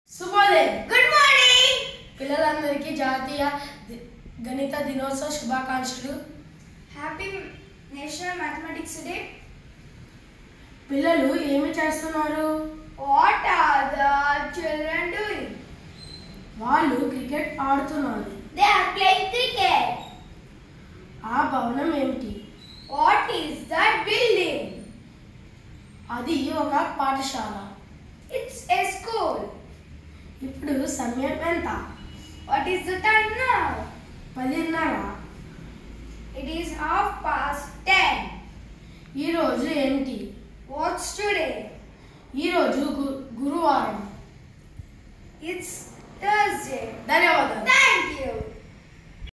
శుభోదయం good morning పిల్లలందరికీ జాతీయ ది- గణిత దినోత్సవ శుభాకాంక్షలు హ్యాపీ నేషనల్ మ్యాథమెటిక్స్ డే పిల్లలు ఏమి చేస్తున్నారు what are the children doing వాళ్ళు క్రికెట్ ఆడుతున్నారు దే ఆర్ ప్లేయింగ్ క్రికెట్ ఆ భవనం ఏమిటి వాట్ ఈస్ దట్ బిల్డింగ్ అది ఒక పాఠశాల ఇట్స్ ఏ స్కూల్ ఇప్పుడు సమయం ఎంత what is the time now పదిన్నర it is half past ten ఈరోజు ఏంటి వాట్స్ టుడే ఈరోజు గు- గురువారం ఇట్స్ థర్స్డే ధన్యవాదాలు థ్యాంక్ యూ